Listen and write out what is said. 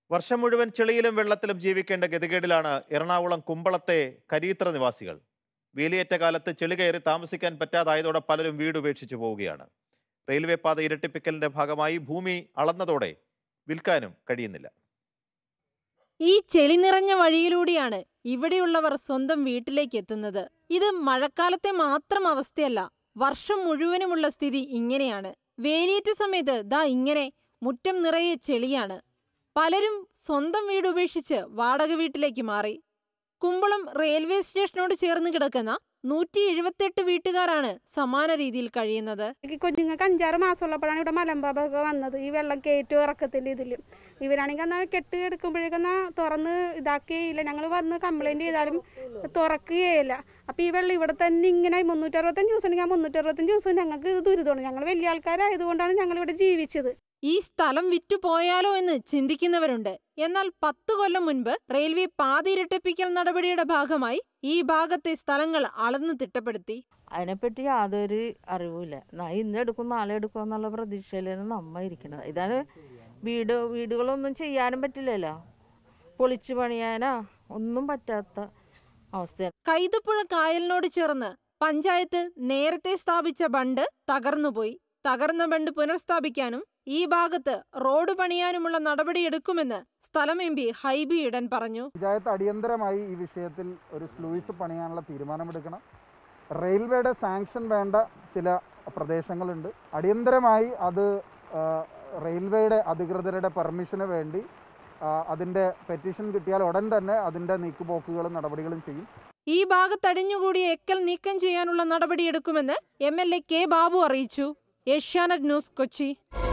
വർഷം മുഴുവൻ ചെളിയിലും വെള്ളത്തിലും ജീവിക്കേണ്ട ഗതികേടിലാണ് എറണാകുളം കുമ്പളത്തെ കരീത്ര നിവാസികൾ വേലിയേറ്റ കാലത്ത് ചെളി കയറി താമസിക്കാൻ പറ്റാതായതോടെ പലരും വീട് ഉപേക്ഷിച്ചു പോവുകയാണ് റെയിൽവേ പാത ഇരട്ടിപ്പിക്കലിന്റെ ഭാഗമായി ഭൂമി അളന്നതോടെ വിൽക്കാനും കഴിയുന്നില്ല ഈ ചെളി നിറഞ്ഞ വഴിയിലൂടെയാണ് ഇവിടെയുള്ളവർ സ്വന്തം വീട്ടിലേക്ക് എത്തുന്നത് ഇത് മഴക്കാലത്തെ മാത്രം അവസ്ഥയല്ല വർഷം മുഴുവനുമുള്ള സ്ഥിതി ഇങ്ങനെയാണ് വേലിയേറ്റ സമയത്ത് ദാ ഇങ്ങനെ മുറ്റം നിറയെ ചെളിയാണ് പലരും സ്വന്തം വീട് ഉപേക്ഷിച്ച് വാടക വീട്ടിലേക്ക് മാറി കുമ്പളം റെയിൽവേ സ്റ്റേഷനോട് ചേർന്ന് കിടക്കുന്ന നൂറ്റി എഴുപത്തെട്ട് വീട്ടുകാരാണ് സമാന രീതിയിൽ കഴിയുന്നത് ഈ കുഞ്ഞുങ്ങൾക്ക് അഞ്ചാറ് മാസമുള്ളപ്പോഴാണ് ഇവിടെ മലമ്പാമ്പൊക്കെ വന്നത് ഈ വെള്ളം കയറ്റും ഇറക്കത്തില്ല ഇതിൽ ഇവരാണെങ്കിൽ എന്നാൽ കെട്ട് എടുക്കുമ്പോഴേക്കെന്നാ തുറന്ന് ഇതാക്കുകയില്ല ഞങ്ങൾ വന്ന് കംപ്ലൈൻറ്റ് ചെയ്താലും തുറക്കുകയില്ല അപ്പോൾ ഈ വെള്ളം ഇവിടെ തന്നെ ഇങ്ങനെ മുന്നൂറ്ററുപത്തഞ്ച് ദിവസം ഉണ്ടെങ്കിൽ ആ മുന്നൂറ്ററുപത്തഞ്ച് ദിവസം ഞങ്ങൾക്ക് ഇത് ദുരിതമാണ് ഞങ്ങൾ വലിയ ആൾക്കാരായതുകൊണ്ടാണ് ഞങ്ങൾ ഇവിടെ ജീവിച്ചത് ഈ സ്ഥലം വിറ്റുപോയാലോ എന്ന് ചിന്തിക്കുന്നവരുണ്ട് എന്നാൽ പത്തു കൊല്ലം മുൻപ് റെയിൽവേ പാത ഇരട്ടിപ്പിക്കൽ നടപടിയുടെ ഭാഗമായി ഈ ഭാഗത്തെ സ്ഥലങ്ങൾ അളന്നു തിട്ടപ്പെടുത്തി അതിനെപ്പറ്റി യാതൊരു അറിവുമില്ല ന- ഇന്ന് എടുക്കും നാളെ എടുക്കും എന്നുള്ള പ്രതീക്ഷയിലാണ് നമ്മ ഇരിക്കുന്നത് ഇതാണ് വീട് വീടുകളൊന്നും ചെയ്യാനും പറ്റില്ലല്ലോ പൊളിച്ചു പണിയാനോ ഒന്നും പറ്റാത്ത അവസ്ഥയാണ് കൈതപ്പുഴ കായലിനോട് ചേർന്ന് പഞ്ചായത്ത് നേരത്തെ സ്ഥാപിച്ച ബണ്ട് തകർന്നുപോയി തകർന്ന ബണ്ട് പുനഃസ്ഥാപിക്കാനും ഈ ഭാഗത്ത് റോഡ് പണിയാനുമുള്ള നടപടിയെടുക്കുമെന്ന് സ്ഥലം എം പി ഹൈബി ഈഡൻ പറഞ്ഞു പഞ്ചായത്ത് അടിയന്തരമായി ഈ വിഷയത്തിൽ ഒരു സ്ലൂയിസ് പണിയാനുള്ള തീരുമാനമെടുക്കണം റെയിൽവേയുടെ സാങ്ഷൻ വേണ്ട ചില പ്രദേശങ്ങളുണ്ട് അടിയന്തരമായി അത് ആ, റെയിൽവേയുടെ അധികൃതരുടെ പെർമിഷന് വേണ്ടി ആ, അതിൻ്റെ പെറ്റീഷൻ കിട്ടിയാൽ ഉടൻ തന്നെ അതിൻ്റെ നീക്കുപോക്കുകളും നടപടികളും ചെയ്യും ഈ ഭാഗത്തടിഞ്ഞുകൂടിയ എക്കൽ നീക്കം ചെയ്യാനുള്ള നടപടിയെടുക്കുമെന്ന് M L A K Babu അറിയിച്ചു ഏഷ്യാനെറ്റ് ന്യൂസ് കൊച്ചി